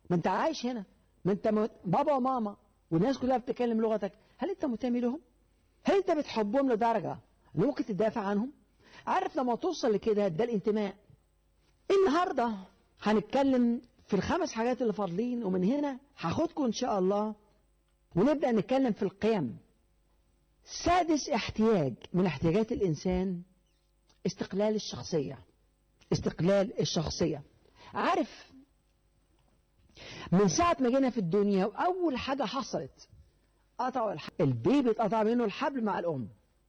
ما انت عايش هنا ما انت م... بابا وماما والناس كلها بتتكلم لغتك هل انت مهتم لهم هل انت بتحبهم لدرجة ان ممكن تدافع عنهم عارف لما توصل لكده ده الانتماء النهاردة هنتكلم في الخمس حاجات اللي فاضلين ومن هنا هاخدكم ان شاء الله ونبدأ نتكلم في القيم سادس احتياج من احتياجات الإنسان استقلال الشخصية استقلال الشخصية عارف من ساعة ما جينا في الدنيا وأول حاجة حصلت قطعوا الحبل البيبي اتقطع منه الحبل مع الأم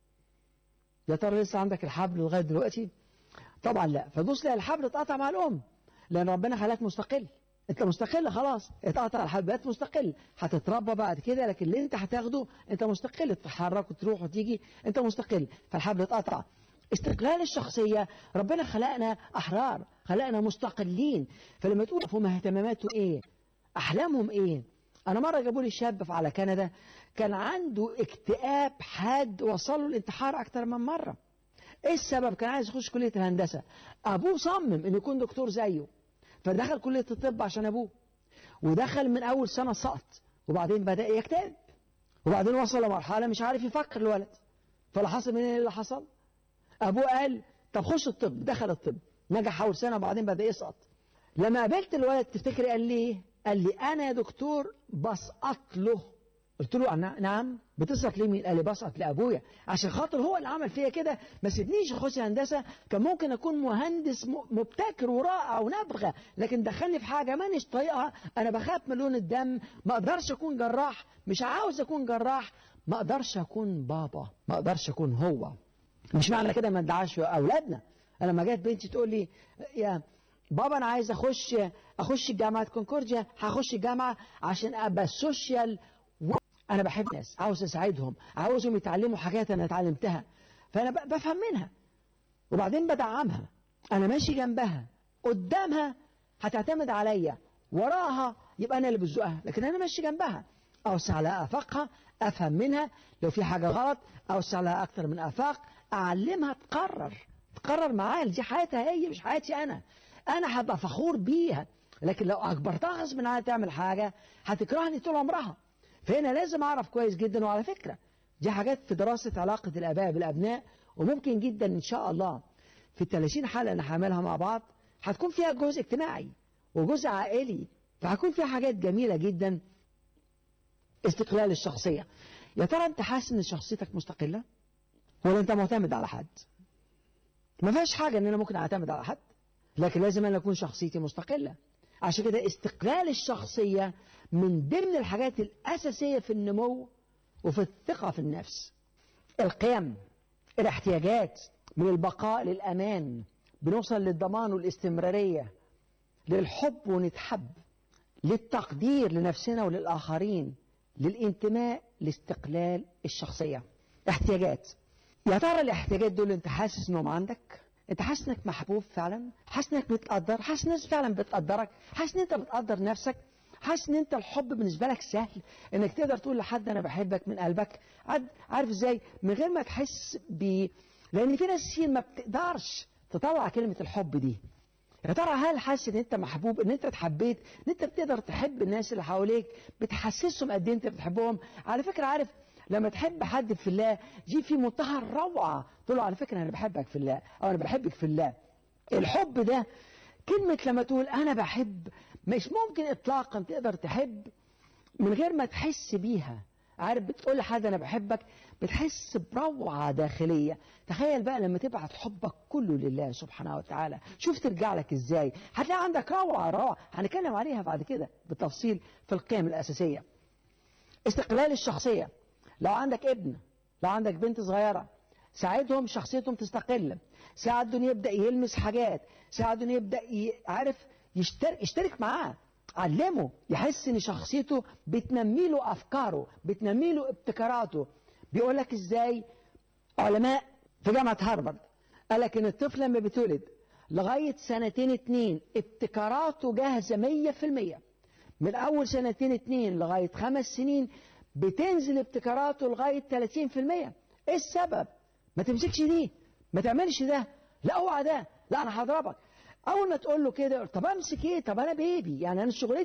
يا ترى لسه عندك الحبل لغاية دلوقتي طبعا لا فبص لها الحبل اتقطع مع الأم لأن ربنا خلاك مستقل انت مستقل خلاص اتقطع الحبل بقيت مستقل هتتربى بعد كده لكن اللي انت هتاخده انت مستقل تتحرك وتروح وتيجي انت مستقل فالحبل اتقطع استقلال الشخصية ربنا خلقنا أحرار خلقنا مستقلين فلما تقول هم اهتماماته ايه أحلامهم ايه أنا مرة جابوا لي شاب على كندا كان عنده اكتئاب حاد وصله الانتحار أكتر من مرة ايه السبب كان عايز يخش كلية الهندسة أبوه صمم إنه يكون دكتور زيه فدخل كلية الطب عشان أبوه ودخل من أول سنة سقط وبعدين بدأ يكتئب وبعدين وصل لمرحلة مش عارف يفكر الولد فاللي حصل من اللي حصل أبوه قال طب خش الطب دخل الطب نجح أول سنة وبعدين بدأ يسقط لما قابلت الولد تفتكر قال لي ايه؟ قال لي أنا يا دكتور بسقط له قلت له نعم بتسقط ليه مين؟ قال لي بسقط لأبويا عشان خاطر هو اللي عمل فيا كده ما سيبنيش أخش هندسة كان ممكن أكون مهندس مبتكر ورائع ونبغى لكن دخلني في حاجة مانيش طايقها أنا بخاف من لون الدم ما أقدرش أكون جراح مش عاوز أكون جراح ما أقدرش أكون بابا ما أقدرش أكون هو مش معنى كده ما ندعاش أولادنا أنا لما جت بنتي تقول لي يا بابا أنا عايز أخش أخش جامعة كونكورديا هخش الجامعة عشان أبقى سوشيال أنا بحب الناس عاوز أساعدهم عاوزهم يتعلموا حاجات أنا اتعلمتها فأنا بفهم منها وبعدين بدعمها أنا ماشي جنبها قدامها هتعتمد عليا وراها يبقى أنا اللي بزقها لكن أنا ماشي جنبها أوسع لها آفاقها أفهم منها لو في حاجة غلط أوسع لها أكتر من آفاق أعلمها تقرر تقرر معايا دي حياتها هي مش حياتي أنا أنا هبقى فخور بيها لكن لو أجبرتها غصب عنها تعمل حاجة هتكرهني طول عمرها فهنا لازم أعرف كويس جدا وعلى فكرة دي حاجات في دراسة علاقة الآباء بالأبناء وممكن جدا إن شاء الله في ال 30 حلقة اللي هعملها مع بعض هتكون فيها جزء اجتماعي وجزء عائلي فهكون فيها حاجات جميلة جدا استقلال الشخصية يا ترى أنت حاسس إن شخصيتك مستقلة ولا أنت معتمد على حد ما فيهاش حاجة إن أنا ممكن أعتمد على حد لكن لازم أنا أكون شخصيتي مستقلة عشان كده استقلال الشخصية من ضمن الحاجات الأساسية في النمو وفي الثقة في النفس القيم الاحتياجات من البقاء للأمان بنوصل للضمان والاستمرارية للحب ونتحب للتقدير لنفسنا وللآخرين للانتماء لاستقلال الشخصية احتياجات يا ترى الاحتياجات دول انت حاسس انهم عندك انت حاسس انك محبوب فعلا حاسس انك بتقدر حاسس الناس فعلا بتقدرك حاسس ان انت بتقدر نفسك حاسس ان انت الحب بالنسبه لك سهل انك تقدر تقول لحد انا بحبك من قلبك عارف ازاي من غير ما تحس ب لان في ناس كتير ما بتقدرش تطلع كلمه الحب دي يا ترى هل حاسس ان انت محبوب ان انت اتحبيت ان انت بتقدر تحب الناس اللي حواليك بتحسسهم قد ايه انت بتحبهم على فكره عارف لما تحب حد في الله دي في منتهى الروعه تقول له على فكره انا بحبك في الله او انا بحبك في الله الحب ده كلمه لما تقول انا بحب مش ممكن اطلاقا تقدر تحب من غير ما تحس بيها عارف بتقول لحد انا بحبك بتحس بروعه داخليه تخيل بقى لما تبعت حبك كله لله سبحانه وتعالى شوف ترجع لك ازاي هتلاقي عندك روعه روعه هنتكلم عليها بعد كده بالتفصيل في القيم الاساسيه استقلال الشخصيه لو عندك ابن لو عندك بنت صغيره ساعدهم شخصيتهم تستقل ساعدهم يبدا يلمس حاجات ساعدهم يبدا عارف يشترك, يشترك معاه علمه يحس ان شخصيته بتنمي له افكاره بتنمي له ابتكاراته بيقول لك ازاي علماء في جامعه هارفارد قال لك ان الطفل لما بيتولد لغايه سنتين اتنين ابتكاراته جاهزه 100% من اول سنتين اتنين لغايه خمس سنين بتنزل ابتكاراته لغايه 30% ايه السبب؟ ما تمسكش دي ما تعملش ده لا اوعى ده لا انا هضربك اول ما تقول له كده طب امسك ايه طب انا بيبي يعني انا شغلتي